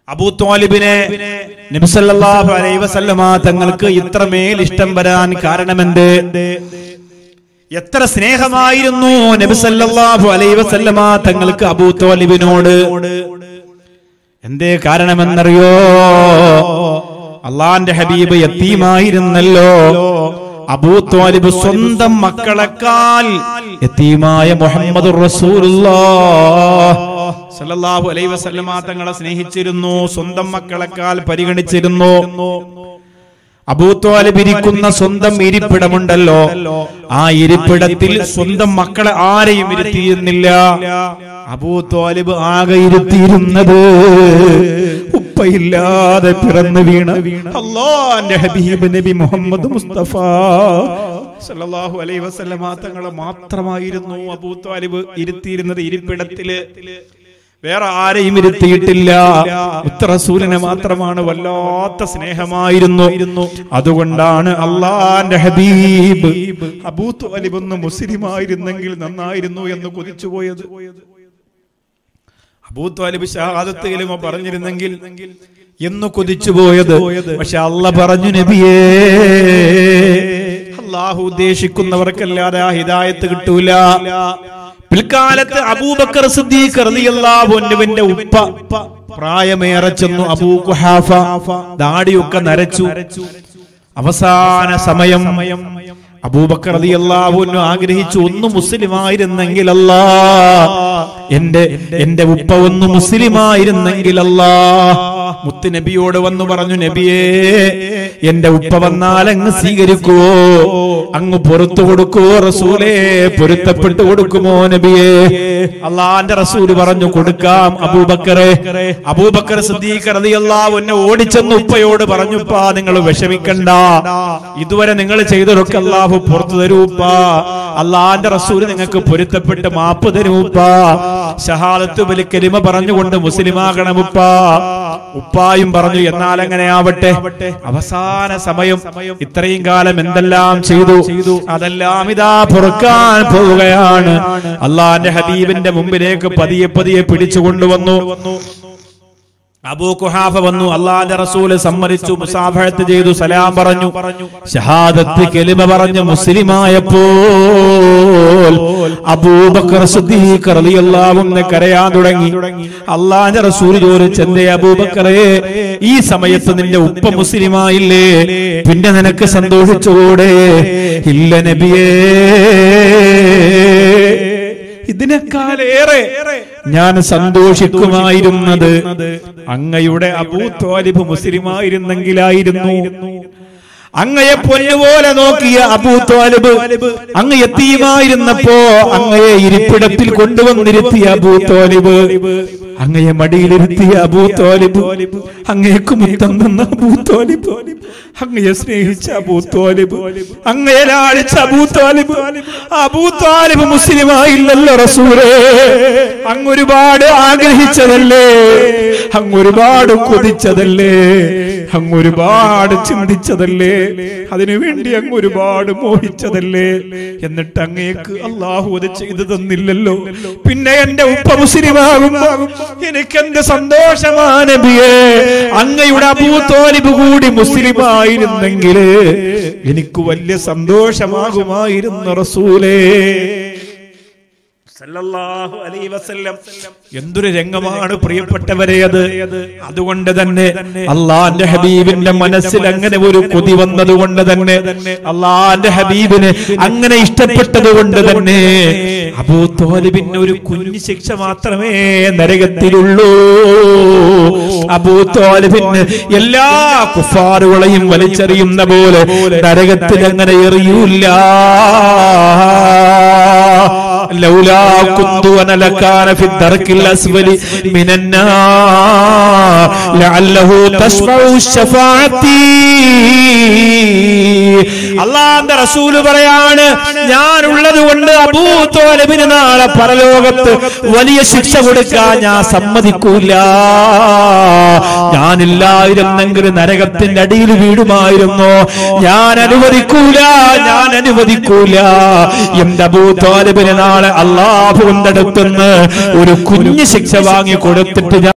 അബൂ ത്വാലിബിനെ നബിസല്ലാഹു അലൈ വസല്ലമ തങ്ങൾക്ക് ഇത്രമേൽ ഇഷ്ടം വരാൻ കാരണമെന്ത് എത്ര സ്നേഹമായിരുന്നു നബിസല്ലാഹു അലൈ വസല്ലമ തങ്ങൾക്ക് അബൂ ത്വാലിബിനോട് എന്തേ കാരണമെന്നറിയോ അള്ളാന്റെ ഹബീബ് യത്തീമായിരുന്നല്ലോ അബൂ ത്വാലിബ് സ്വന്തം മക്കളെക്കാൾ യത്തീമായ മുഹമ്മദ് സല്ലല്ലാഹു അലൈഹി വസല്ലമ തങ്ങളെ സ്നേഹിച്ചിരുന്നു സ്വന്തം മക്കളെക്കാൾ പരിഗണിച്ചിരുന്നു അബൂത്വാലിബ് ഇരിക്കുന്ന സ്വന്തം ഇരിപ്പിടമുണ്ടല്ലോ ആ ഇരിപ്പിടത്തിൽ സ്വന്തം മക്കളെ ആരെയും ഇരുത്തിയിരുന്നില്ല അബൂത്വാലിബ് ആകെ ഇരുത്തിയിരുന്നത് ഉപ്പയില്ലാതെ പിറന്നു വീണ അള്ളാന്റെ ഹബീബ് നബി മുഹമ്മദ് മുസ്തഫ സല്ലല്ലാഹു അലൈഹി വസല്ലമ തങ്ങളെ മാത്രമായിരുന്നു അബൂത്വാലിബ് ഇരുത്തിയിരുന്നത് ഇരിപ്പിടത്തില് വേറെ ആരെയും ഇരുത്തിയിട്ടില്ല ഉത്തറസൂലിനെ മാത്രമാണ് വല്ലാത്ത സ്നേഹമായിരുന്നു അതുകൊണ്ടാണ് അള്ളാന്റെ ഹബീബ് അബൂത്ത് അലിബ് മുസ്ലിം ആയിരുന്നെങ്കിൽ നന്നായിരുന്നു എന്ന് കൊതിച്ചുപോയത് അബൂത്ത് അലിബ് ഷഹാദത്ത് കലിമ പറഞ്ഞിരുന്നെങ്കിൽ എന്ന് കൊതിച്ചുപോയത് പക്ഷെ അല്ല പറഞ്ഞു നബിയേ അള്ളാഹു ഉദ്ദേശിക്കുന്നവർക്കല്ലാതെ ആ ഹിദായത്ത് കിട്ടൂല പിൽക്കാലത്ത് അബൂബക്കർ സിദ്ദീഖ് റളിയല്ലാഹു അൻഹുവിന്റെ ഉപ്പ പ്രായമേറെ ചെന്നു അബൂ കുഹാഫ ദാടിയൊക്കെ നരച്ചു അവസാന സമയം അബൂബക്കർ റളിയല്ലാഹു അൻഹു ആഗ്രഹിച്ചു ഒന്ന് മുസ്ലിം ആയിരുന്നെങ്കിൽ അല്ലാ എന്റെ എന്റെ ഉപ്പ ഒന്ന് മുസ്ലിം ആയിരുന്നെങ്കിൽ അല്ലാ മുത്ത് നബിയോട് വന്നു പറഞ്ഞു നബിയേ എന്റെ ഉപ്പ വന്നാൽ അങ്ങ് സ്വീകരിക്കുവോ അങ്ങ് പുറത്തു കൊടുക്കുവോ റസൂലേ പൊരുത്തപ്പെട്ടു കൊടുക്കുമോ നബിയേ അള്ളാന്റെ റസൂല് പറഞ്ഞു കൊടുക്കാം അബൂബക്കറെ അബൂബക്കർ സിദ്ദീഖ് റളിയല്ലാഹു അൻഹു ഓടിച്ചെന്ന് ഉപ്പയോട് പറഞ്ഞുപ്പാ നിങ്ങൾ വിഷമിക്കണ്ട ഇതുവരെ നിങ്ങൾ ചെയ്തതൊക്കെ അള്ളാഹു പുറത്തു തരൂപ്പ അള്ളാന്റെ റസൂല് നിങ്ങൾക്ക് പൊരുത്തപ്പെട്ട് മാപ്പ് തരൂപ്പ ഷഹാദത്ത് ബലി കലിമ പറഞ്ഞുകൊണ്ട് മുസ്ലിമാകണമുപ്പ ഉപ്പായും പറഞ്ഞു എന്നാൽ അങ്ങനെ ആവട്ടെ അവസാന സമയം ഇത്രയും കാലം എന്തെല്ലാം ചെയ്തു അതെല്ലാം ഇതാ പൊറുക്കാൻ പോവുകയാണ് അള്ളാന്റെ ഹബീബിന്റെ മുമ്പിലേക്ക് പതിയെ പതിയെ പിടിച്ചു കൊണ്ടുവന്നു അബൂ കുഹാഫ വന്നു അള്ളാന്റെ റസൂല് സമ്മതിച്ചു മുസാഫഴത്ത് ചെയ്തു സലാം പറഞ്ഞു ഷഹാദത്ത് കെലിമ പറഞ്ഞു മുസ്ലിമായപ്പോൾ അബൂബക്കർ സിദ്ദീഖ് റളിയല്ലാഹു അൻഹു കരയാൻ തുടങ്ങി അള്ളാന്റെ റസൂല് ചോദിച്ചു എന്തേ അബൂബക്കറേ ഈ സമയത്ത് നിന്റെ ഉപ്പ മുസ്ലിമായില്ലേ പിന്നെ നിനക്ക് സന്തോഷിച്ചുകൂടെ ഇല്ല നബിയേ ഇതിനേക്കാളേറെ ഞാൻ സന്തോഷിക്കുമായിരുന്നത് അങ്ങയുടെ അബൂ ത്വാലിബ് മുസ്ലിമായിരുന്നെങ്കിലായിരുന്നു അങ്ങയെ പൊന്നുപോലെ നോക്കിയ അബൂ ത്വാലിബ് അങ്ങ് എത്തിയുമായിരുന്നപ്പോ അങ്ങയെ ഇരിപ്പിടത്തിൽ കൊണ്ടുവന്നിരുത്തിയ അബൂ ത്വാലിബ് അങ്ങയെ മടിയിലിരുത്തിയ അബൂ ത്വാലിബ് അങ്ങേക്ക് മുത്തം തന്ന അബൂ ത്വാലിബ് അങ്ങയെ സ്നേഹിച്ച അബൂ ത്വാലിബ് അങ്ങയെ ലാളിച്ച അബൂ ത്വാലിബ് അബൂ ത്വാലിബ് മുസ്ലിമായില്ലല്ലോ റസൂലേ അങ്ങ് ഒരുപാട് ആഗ്രഹിച്ചതല്ലേ അങ്ങ് ഒരുപാട് കൊതിച്ചതല്ലേ അങ്ങ് ഒരുപാട് ചിന്തിച്ചതല്ലേ അതിനുവേണ്ടി അങ്ങ് ഒരുപാട് മോഹിച്ചതല്ലേ എന്നിട്ട് അങ്ങേക്ക് അള്ളാഹു അത് ചെയ്തു തന്നില്ലല്ലോ പിന്നെ എന്റെ ഉപ്പ മുസ്ലിമാകുമ്പോ എനിക്ക് എന്ത് സന്തോഷമാണ് നബിയേ അങ്ങയുടെ അബൂത്തോലിബ് കൂടി മുസ്ലിമായിരുന്നെങ്കിൽ എനിക്ക് വലിയ സന്തോഷമാകുമായിരുന്നു റസൂലേ സല്ലല്ലാഹു അലൈഹി വസല്ലം എന്തൊരു രംഗമാണ് പ്രിയപ്പെട്ടവരെ അത് അതുകൊണ്ട് തന്നെ അള്ളാന്റെ ഹബീബിന്റെ മനസ്സിൽ അങ്ങനെ ഒരു കൊതി വന്നത് കൊണ്ട് തന്നെ അള്ളാന്റെ ഹബീബിന് അങ്ങനെ ഇഷ്ടപ്പെട്ടത് കൊണ്ട് തന്നെ അബൂ തോലിബിന് ഒരു കുഞ്ഞു ശിക്ഷ മാത്രമേ നരകത്തിലുള്ളൂ അബൂ തോലിബിന് എല്ലാ കുഫാറുകളെയും വലിച്ചെറിയുന്ന പോലെ നരകത്തിൽ അങ്ങനെ എറിയൂല്ല لولا كنت انا لكان في الدرك الاسفل من النار لعله تشفع الشفاعة അള്ളാന്റെ റസൂല് പറയാണ് ഞാൻ ഉള്ളത് കൊണ്ട് അബൂത്തോലബിന് നാളെ പരലോകത്ത് വലിയ ശിക്ഷ കൊടുക്കാൻ ഞാൻ സമ്മതിക്കൂല ഞാനില്ലായിരുന്നെങ്കിൽ നരകത്തിന്റെ അടിയിൽ വീടുമായിരുന്നു ഞാൻ അനുവദിക്കൂല ഞാൻ അനുവദിക്കൂല എന്റെ അബൂത്തോലബിന് നാളെ അള്ളാഹുവിന്റെ അടുത്തുനിന്ന് ഒരു കുഞ്ഞു ശിക്ഷ വാങ്ങി കൊടുത്തിട്ട് ഞാൻ